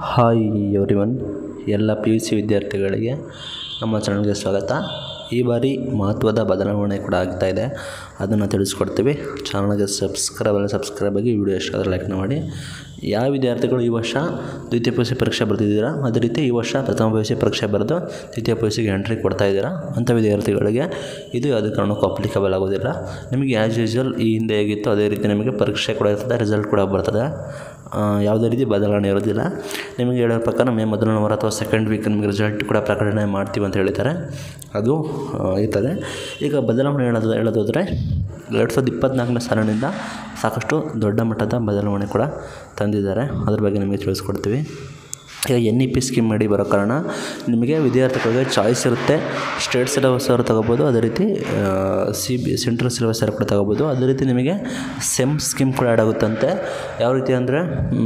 hi everyone ಎಲ್ಲ P U C ವಿದ್ಯಾರ್ಥಿಗಳಿಗೆ ನಮ್ಮ ಚಾನಲ್ಗೆ ಸ್ವಾಗತ ಈ ಬಾರಿ ಮಹತ್ವದ ಬದಲಾವಣೆ ಕೂಡ ಆಗ್ತಾ ಇದೆ ಅದನ್ನು ತಿಳಿಸ್ಕೊಡ್ತೀವಿ ಚಾನಲ್ಗೆ ಸಬ್ಸ್ಕ್ರೈಬ್ ಅಲ್ಲ ಸಬ್ಸ್ಕ್ರೈಬ್ ಆಗಿ ವಿಡಿಯೋ ಇಷ್ಟ ಆದರೆ ಲೈಕ್ ಮಾಡಿ ಯಾವ ವಿದ್ಯಾರ್ಥಿಗಳು ಈ ವರ್ಷ ದ್ವಿತೀಯ ಪಿ ಯು ಸಿ ಪರೀಕ್ಷೆ ಬರೆದಿದ್ದೀರಾ ಅದೇ ರೀತಿ ಈ ವರ್ಷ ಪ್ರಥಮ ಪಿ ಯು ಸಿ ಪರೀಕ್ಷೆ ಬರೆದು ದ್ವಿತೀಯ ಪಿ ಯು ಸಿಗೆ ಎಂಟ್ರಿ ಕೊಡ್ತಾ ಇದ್ದೀರಾ ಅಂಥ ವಿದ್ಯಾರ್ಥಿಗಳಿಗೆ ಇದು ಯಾವುದೇ ಕಾರಣಕ್ಕೂ ಅಪ್ಲಿಕಬಲ್ ಆಗೋದಿಲ್ಲ ನಿಮಗೆ ಆ್ಯಸ್ ಯೂಶ್ವಲ್ ಈ ಹಿಂದೆ ಹೇಗಿತ್ತು ಅದೇ ರೀತಿ ನಿಮಗೆ ಪರೀಕ್ಷೆ ಕೂಡ ಇರ್ತದೆ ರಿಸಲ್ಟ್ ಕೂಡ ಬರ್ತದೆ ಆ, ಯಾವುದೇ ರೀತಿ ಬದಲಾವಣೆ ಇರೋದಿಲ್ಲ ನಿಮಗೆ ಹೇಳೋ ಪ್ರಕಾರ ಮೇ ಮೊದಲನೇ ವಾರ ಅಥವಾ ಸೆಕೆಂಡ್ ವೀಕ್ ನಿಮಗೆ ರಿಸಲ್ಟ್ ಕೂಡ ಪ್ರಕಟಣೆ ಮಾಡ್ತೀವಿ ಅಂತ ಹೇಳಿದ್ದಾರೆ ಅದು ಆ, ಇರ್ತದೆ ಈಗ ಬದಲಾವಣೆ ಹೇಳೋದು ಹೇಳೋದಾದರೆ ಎರಡು ಸಾವಿರದ ಇಪ್ಪತ್ತ್ನಾಲ್ಕನೇ ಸಾಲಿನಿಂದ ಸಾಕಷ್ಟು ದೊಡ್ಡ ಮಟ್ಟದ ಬದಲಾವಣೆ ಕೂಡ ತಂದಿದ್ದಾರೆ ಅದ್ರ ಬಗ್ಗೆ ನಿಮಗೆ ತಿಳಿಸ್ಕೊಡ್ತೀವಿ ಈಗ ಎನ್ ಇ ಪಿ ಸ್ಕೀಮ್ ಮಾಡಿ ಬರೋ ಕಾರಣ ನಿಮಗೆ ವಿದ್ಯಾರ್ಥಿಗಳಿಗೆ ಚಾಯ್ಸ್ ಇರುತ್ತೆ ಸ್ಟೇಟ್ ಸಿಲೆಬಸ್ ಅವರು ತಗೋಬೋದು ಅದೇ ರೀತಿ ಸಿ ಬಿ ಸೆಂಟ್ರಲ್ ಸಿಲೆಬಸ್ ಅವರು ಕೂಡ ತಗೋಬೋದು ಅದೇ ರೀತಿ ನಿಮಗೆ ಸೆಮ್ ಸ್ಕೀಮ್ ಕೂಡ ಆ್ಯಡ್ ಆಗುತ್ತಂತೆ ಯಾವ ರೀತಿ ಅಂದರೆ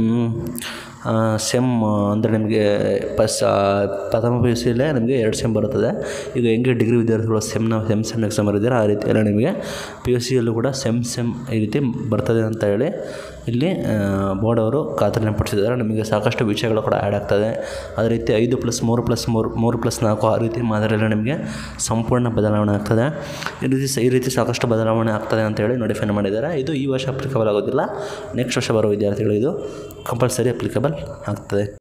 ಸೆಮ್ ಅಂದರೆ ನಿಮಗೆ ಫಸ್ ಪ್ರಥಮ ಪಿ ಯು ಸಿಲೇ ನಿಮಗೆ ಎರಡು ಸೆಮ್ ಬರುತ್ತದೆ ಈಗ ಹೆಂಗೆ ಡಿಗ್ರಿ ವಿದ್ಯಾರ್ಥಿಗಳು ಸೆಮ್ನ ಸೆಮ್ ಸೆಮ್ ಎಕ್ಸಾಮ್ ಬರೆದಿದ್ದಾರೆ ಆ ರೀತಿ ಎಲ್ಲ ನಿಮಗೆ ಪಿ ಯು ಸಿಯಲ್ಲೂ ಕೂಡ ಸೆಮ್ ಸೆಮ್ ಈ ರೀತಿ ಬರ್ತದೆ ಅಂತ ಹೇಳಿ ಇಲ್ಲಿ ಬೋರ್ಡ್ ಅವರು ಖಾತರಿನ ಪಡಿಸಿದ್ದಾರೆ ನಿಮಗೆ ಸಾಕಷ್ಟು ವಿಷಯಗಳು ಕೂಡ ಆ್ಯಡ್ ಆಗ್ತದೆ ಅದೇ ರೀತಿ ಐದು ಪ್ಲಸ್ ಮೂರು ಪ್ಲಸ್ ಮೂರು ಮೂರು ಪ್ಲಸ್ ನಾಲ್ಕು ಆ ರೀತಿ ಮಾದರಿಯಲ್ಲಿ ನಿಮಗೆ ಸಂಪೂರ್ಣ ಬದಲಾವಣೆ ಆಗ್ತದೆ ಈ ರೀತಿ ಸ- ಈ ರೀತಿ ಸಾಕಷ್ಟು ಬದಲಾವಣೆ ಆಗ್ತದೆ ಅಂತೇಳಿ ನೋಟಿಫೈ ಮಾಡಿದ್ದಾರೆ ಇದು ಈ ವರ್ಷ ಅಪ್ಲಿಕಬಲ್ ಆಗೋದಿಲ್ಲ ನೆಕ್ಸ್ಟ್ ವರ್ಷ ಬರೋ ವಿದ್ಯಾರ್ಥಿಗಳು ಇದು ಕಂಪಲ್ಸರಿ ಅಪ್ಲಿಕಬಲ್ ಆಗ್ತದೆ